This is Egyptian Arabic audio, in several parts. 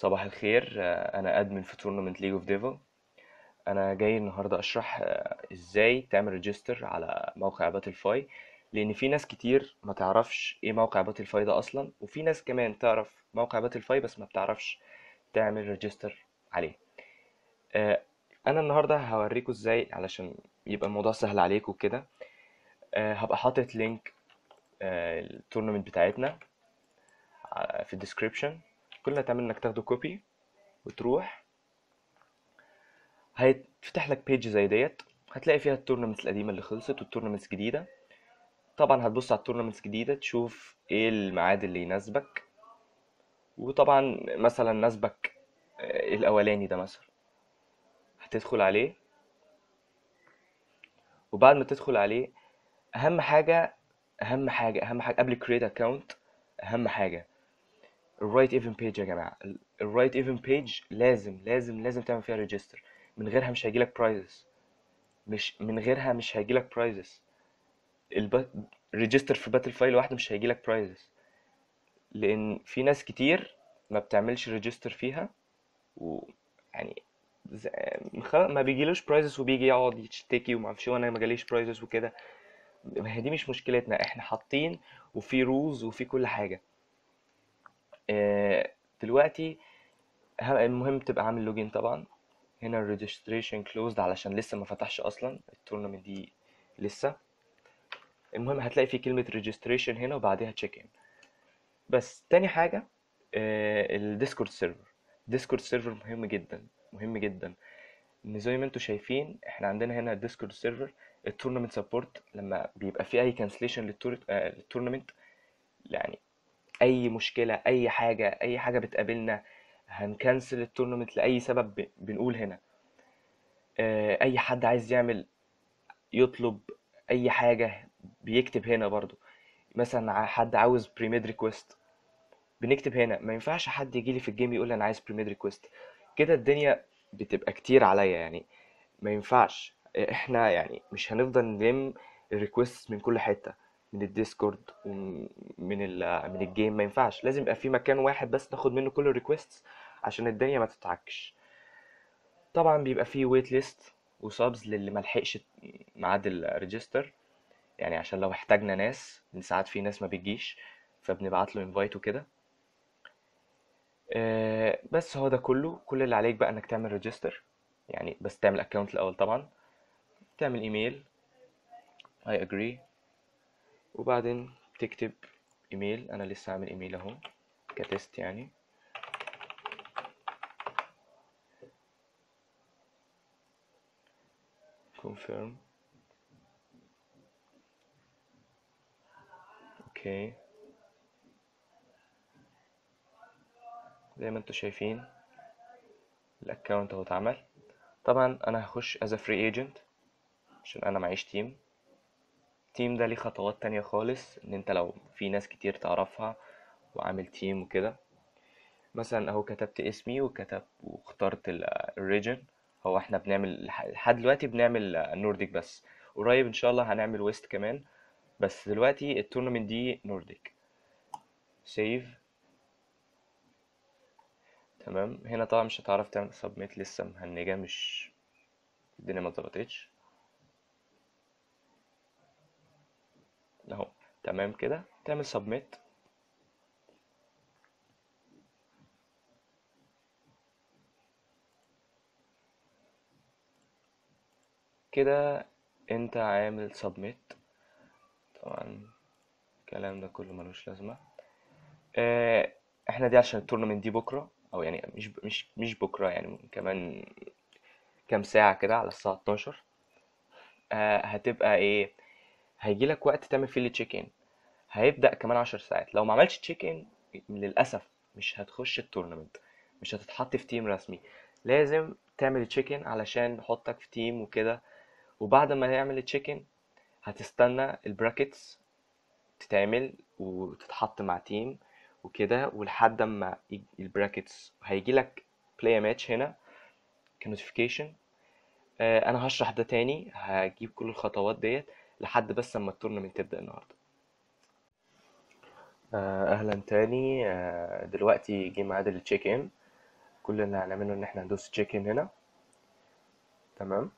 صباح الخير آه، انا ادمن في تورنمنت ليج اوف ديفل انا جاي النهارده اشرح آه، ازاي تعمل ريجستر على موقع باتل فاي لان في ناس كتير ما تعرفش ايه موقع باتل فاي ده اصلا وفي ناس كمان تعرف موقع باتل فاي بس ما بتعرفش تعمل ريجستر عليه آه، انا النهارده هوريكم ازاي علشان يبقى الموضوع سهل عليكم كده آه، هبقى حاطط لينك التورنمنت بتاعتنا ع- في الديسكريبشن كل اللي هتعمل انك تاخده كوبي وتروح هيتفتح لك بيج زي ديت هتلاقي فيها التورنمنتس القديمه اللي خلصت والتورنمنتس الجديده طبعا هتبص على التورنمنتس الجديده تشوف ايه الميعاد اللي يناسبك وطبعا مثلا ناسبك آه، الاولاني ده مثلا هتدخل عليه وبعد ما تدخل عليه اهم حاجه اهم حاجه اهم حاجه قبل كريت اكونت اهم حاجه الرايت ايفن بيج يا جماعه الرايت ايفن بيج لازم لازم لازم تعمل فيها ريجستر من غيرها مش هيجيلك برايزز مش من غيرها مش هيجيلك برايزز الريجستر في باتل فايل واحده مش هيجيلك برايزز لان في ناس كتير ما بتعملش ريجستر فيها ويعني ز- خلاص ما بيجيلوش برايزز وبيجي يقعد يشتكي وما اعرفش إيه، وانا ما جاليش برايزز وكده ما هي دي مش مشكلتنا احنا حاطين وفي رولز وفي كل حاجه آه، دلوقتي ه- المهم تبقى عامل لوجين طبعا هنا الريجستريشن كلوزد علشان لسه ما فتحش اصلا التورنمنت دي لسه المهم هتلاقي في كلمة ريجستريشن هنا وبعدها تشيك ان بس تاني حاجة الديسكورد سيرفر الديسكورد سيرفر مهم جدا مهم جدا ان زي ما انتم شايفين احنا عندنا هنا الديسكورد سيرفر التورنمنت سبورت لما بيبقى في اي كانسليشن للتورنمنت يعني اي مشكله اي حاجه اي حاجه بتقابلنا هنكنسل التورنمنت لاي سبب ب- بنقول هنا آه، اي حد عايز يعمل يطلب اي حاجه بيكتب هنا برضو مثلا ع- حد عاوز بريميد ريكويست بنكتب هنا ما ينفعش حد يجي لي في الجيم يقول لي انا عايز بريميد ريكويست كده الدنيا بتبقى كتير عليا يعني ما ينفعش احنا يعني مش هنفضل نلم الريكوست من كل حتة من الديسكورد ومن ال من الجيم ما ينفعش لازم يبقى في مكان واحد بس ناخد منه كل الريكوست عشان الدنيا ما تتعكش طبعا بيبقى فيه ويت ليست وسابز للي ملحقش ميعاد الريجستر يعني عشان لو احتاجنا ناس لأن ساعات في ناس ما بتجيش فبنبعت له انفايت وكده آه، بس هو ده كله كل اللي عليك بقى انك تعمل ريجستر يعني بس تعمل اكونت الاول طبعا تعمل ايميل I agree وبعدين تكتب ايميل انا لسه عامل ايميل اهو كتست يعني confirm اوكي زي ما انتوا شايفين الاكونت اهو اتعمل طبعا انا هخش as a free agent عشان انا معيش تيم التيم ده ليه خطوات تانية خالص ان انت لو في ناس كتير تعرفها وعامل تيم وكده مثلا اهو كتبت اسمي وكتب واخترت الريجن هو احنا بنعمل لح- لحد دلوقتي بنعمل نورديك بس قريب ان شاء الله هنعمل ويست كمان بس دلوقتي التورنمنت دي نورديك سيف تمام هنا طبعا مش هتعرف تعمل سبميت لسه مهنجة مش الدنيا ما ظبطتش اهو تمام كده تعمل سبميت كده انت عامل سبميت طبعا الكلام ده كله ملوش لازمة آه، احنا دي عشان التورنمنت دي بكرة او يعني مش مش مش بكرة يعني كمان كام ساعة كده على الساعة 12 آه، هتبقى ايه هيجيلك وقت تعمل فيه التشيك ان هيبدأ كمان 10 ساعات لو ما عملتش تشيك ان للأسف مش هتخش التورنمنت مش هتتحط في تيم رسمي لازم تعمل تشيك ان علشان نحطك في تيم وكده وبعد ما نعمل تشيك ان هتستنى البراكتس تتعمل وتتحط مع تيم وكده ولحد ما البراكتس هيجي لك بلاي ماتش هنا كنوتيفيكيشن انا هشرح ده تاني هجيب كل الخطوات ديت لحد بس اما التورنمنت تبدأ النهارده آه، اهلا تاني آه، دلوقتي جه ميعاد التشيك ان كل اللي هنعمله ان احنا ندوس تشيكن هنا تمام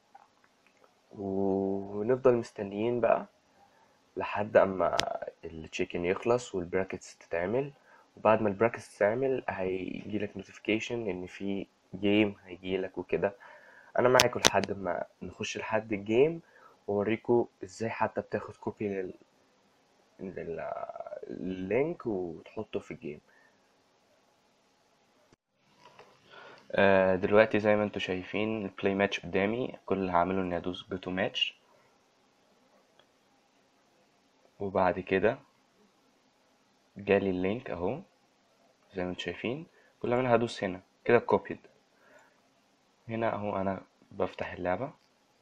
ونفضل مستنيين بقى لحد اما التشيكن يخلص والبراكتس تتعمل وبعد ما البراكتس تتعمل هيجيلك نوتيفيكيشن ان في جيم هيجيلك وكده انا معاكم لحد ما نخش لحد الجيم واوريكم ازاي حتى بتاخد كوبي لل... لل... لللينك وتحطه في الجيم آه، دلوقتي زي ما انتوا شايفين البلاي ماتش قدامي كل اللي هعمله اني ادوس جو تو ماتش وبعد كده جالي اللينك اهو زي ما انتوا شايفين كل اللي هعمله هدوس هنا كده كوبيد هنا اهو انا بفتح اللعبة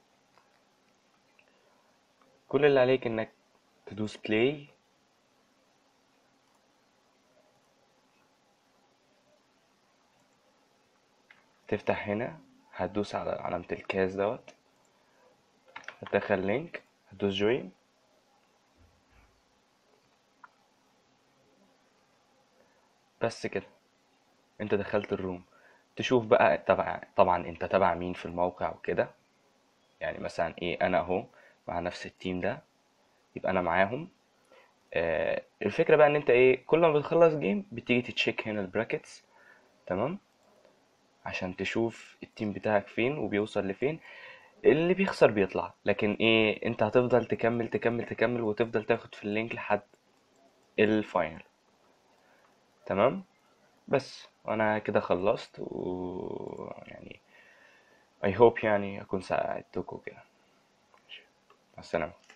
كل اللي عليك انك تدوس بلاي تفتح هنا هتدوس على علامة الكاس دوت هتدخل لينك هتدوس جوين بس كده انت دخلت الروم تشوف بقى تبع طبعا انت تبع مين في الموقع وكده يعني مثلا ايه انا اهو مع نفس التيم ده يبقى انا معاهم آه الفكرة بقى ان انت ايه كل ما بتخلص جيم بتيجي تتشيك هنا البراكتس تمام عشان تشوف التيم بتاعك فين وبيوصل لفين اللي بيخسر بيطلع لكن ايه انت هتفضل تكمل تكمل تكمل وتفضل تاخد في اللينك لحد الفاينل تمام بس وانا كده خلصت و يعني I hope يعني اكون ساعدتكم كده مع السلامة